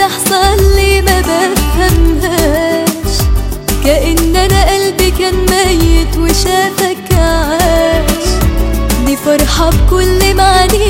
بتحصل لي ما بفهمهاش كأن انا قلبي كان ميت وشافك عاش دي فرحة بكل معانيها